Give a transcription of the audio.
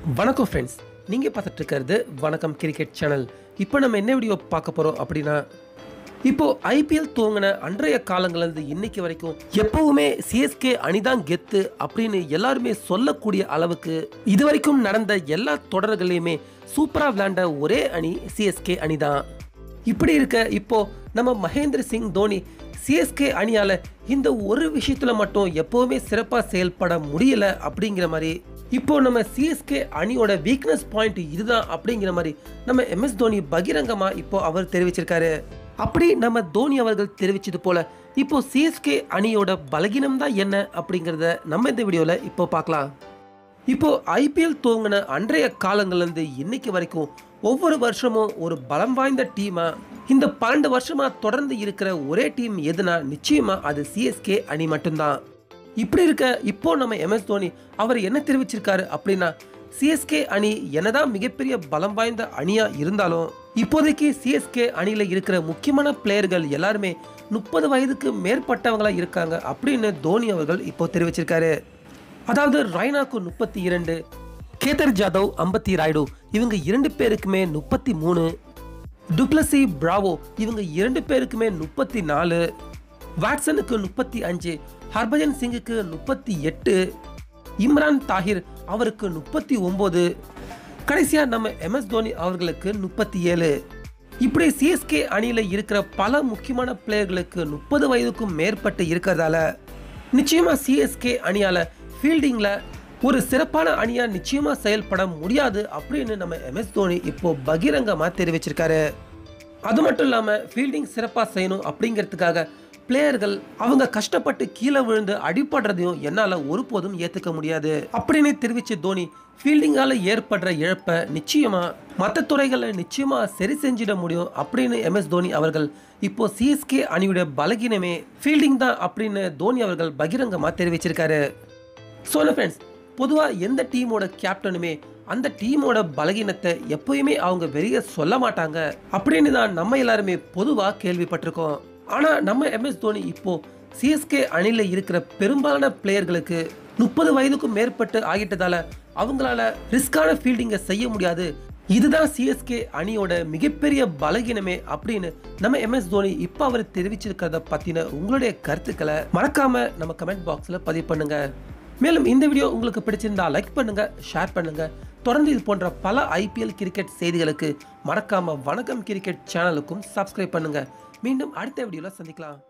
வணக்கம் ஃப்ரெண்ட்ஸ் நீங்கள் பார்த்துட்டு இருக்கிறது வணக்கம் கிரிக்கெட் சேனல் இப்போ நம்ம என்ன வீடியோ பார்க்க போகிறோம் அப்படின்னா இப்போ ஐபிஎல் துவங்கின அன்றைய காலங்கள்லேருந்து இன்னைக்கு வரைக்கும் எப்பவுமே சிஎஸ்கே அணிதான் கெத்து அப்படின்னு எல்லாருமே சொல்லக்கூடிய அளவுக்கு இது வரைக்கும் நடந்த எல்லா தொடர்களையுமே சூப்பராக விளையாண்ட ஒரே அணி சிஎஸ்கே அணிதான் இப்படி இருக்க இப்போ நம்ம மகேந்திர சிங் தோனி சிஎஸ்கே அணியால இந்த ஒரு விஷயத்துல மட்டும் எப்பவுமே சிறப்பா செயல்பட முடியல அப்படிங்கிற மாதிரி இப்போ நம்ம சிஎஸ்கே அணியோட வீக்னஸ் பாயிண்ட் இதுதான் அப்படிங்கிற மாதிரி நம்ம எம்எஸ் தோனி பகிரங்கமா இப்போ அவர் தெரிவிச்சிருக்காரு அப்படி நம்ம தோனி அவர்கள் தெரிவிச்சது போல இப்போ சிஎஸ்கே அணியோட பலகீனம் தான் என்ன அப்படிங்கிறத நம்ம இந்த வீடியோல இப்போ பார்க்கலாம் இப்போ ஐபிஎல் துவங்கின அன்றைய காலங்கள்லேருந்து இன்னைக்கு வரைக்கும் ஒவ்வொரு வருஷமும் ஒரு பலம் வாய்ந்த டீமா இந்த பன்னெண்டு வருஷமா தொடர்ந்து இருக்கிற ஒரே டீம் எதுனா நிச்சயமா அது சிஎஸ்கே அணி மட்டும்தான் இப்படி இருக்க இப்போ நம்ம எம்எஸ் தோனி அவர் என்ன தெரிவிச்சிருக்காரு அப்படின்னா சிஎஸ்கே அணி என்னதான் மிகப்பெரிய பலம் வாய்ந்த அணியா இருந்தாலும் இப்போதைக்கு சிஎஸ்கே அணியில இருக்கிற முக்கியமான பிளேயர்கள் எல்லாருமே முப்பது வயதுக்கு மேற்பட்டவங்களா இருக்காங்க அப்படின்னு தோனி அவர்கள் இப்போ தெரிவிச்சிருக்காரு அதாவது ரைனாக்கு முப்பத்தி இரண்டு கேதர் ஜாதவ் அம்பத்தி ராய்டு இவங்க இரண்டு பேருக்குமே முப்பத்தி மூணு டுப்ளசி பிராவோ இவங்க இரண்டு பேருக்குமே முப்பத்தி நாலு வாட்சனுக்கு முப்பத்தி அஞ்சு ஹர்பஜன் சிங்குக்கு முப்பத்தி எட்டு இம்ரான் தாஹிர் அவருக்கு முப்பத்தி ஒன்பது கடைசியா நம்ம எம்எஸ் தோனி அவர்களுக்கு முப்பத்தி ஏழு இப்படி சிஎஸ்கே அணியில இருக்கிற பல முக்கியமான பிளேயர்களுக்கு முப்பது வயதுக்கும் மேற்பட்டு இருக்கிறதால நிச்சயமா சிஎஸ்கே அணியால ஃபீல்டிங்ல ஒரு சிறப்பான அணியா நிச்சயமா செயல்பட முடியாது அப்படின்னு நம்ம எம்எஸ் தோனி இப்போ பகிரங்கமா தெரிவிச்சிருக்காரு அது மட்டும் இல்லாம ஃபீல்டிங் சிறப்பா செய்யணும் அப்படிங்கிறதுக்காக பிளேயர்கள் அவங்க கஷ்டப்பட்டு கீழே விழுந்து அடிபடுறதையும் என்னால ஒருபோதும் ஏத்துக்க முடியாது அப்படின்னு தெரிவிச்ச தோனி ஃபீல்டிங்கால ஏற்படுற இழப்பை நிச்சயமா மற்ற துறைகளை நிச்சயமா சரி செஞ்சிட முடியும் அப்படின்னு எம்எஸ் தோனி அவர்கள் இப்போ சிஎஸ்கே அணியுடைய பலகீனமே ஃபீல்டிங் தான் அப்படின்னு தோனி அவர்கள் பகிரங்கமா தெரிவிச்சிருக்காரு ஸோ ஃப்ரெண்ட்ஸ் பொதுவாக எந்த டீமோட கேப்டனுமே அந்த டீமோட பலகீனத்தை எப்பயுமே அவங்க வெளிய சொல்ல மாட்டாங்க அப்படின்னு தான் நம்ம எல்லாருமே பொதுவாக கேள்விப்பட்டிருக்கோம் ஆனால் நம்ம எம்எஸ் தோனி இப்போ சிஎஸ்கே அணியில் இருக்கிற பெரும்பாலான பிளேயர்களுக்கு முப்பது வயதுக்கும் மேற்பட்டு ஆகிட்டதால அவங்களால ரிஸ்கான ஃபீல்டிங்கை செய்ய முடியாது இதுதான் சிஎஸ்கே அணியோட மிகப்பெரிய பலகீனமே அப்படின்னு நம்ம எம்எஸ் தோனி இப்போ அவர் தெரிவிச்சிருக்கிறத பத்தின உங்களுடைய கருத்துக்களை மறக்காம நம்ம கமெண்ட் பாக்ஸ்ல பதிவு பண்ணுங்க மேலும் இந்த வீடியோ உங்களுக்கு பிடிச்சிருந்தா லைக் பண்ணுங்க ஷேர் பண்ணுங்க தொடர்ந்து இது போன்ற பல ஐபிஎல் கிரிக்கெட் செய்திகளுக்கு மறக்காம வணக்கம் கிரிக்கெட் சேனலுக்கும் சப்ஸ்கிரைப் பண்ணுங்க மீண்டும் அடுத்த வீடியோல சந்திக்கலாம்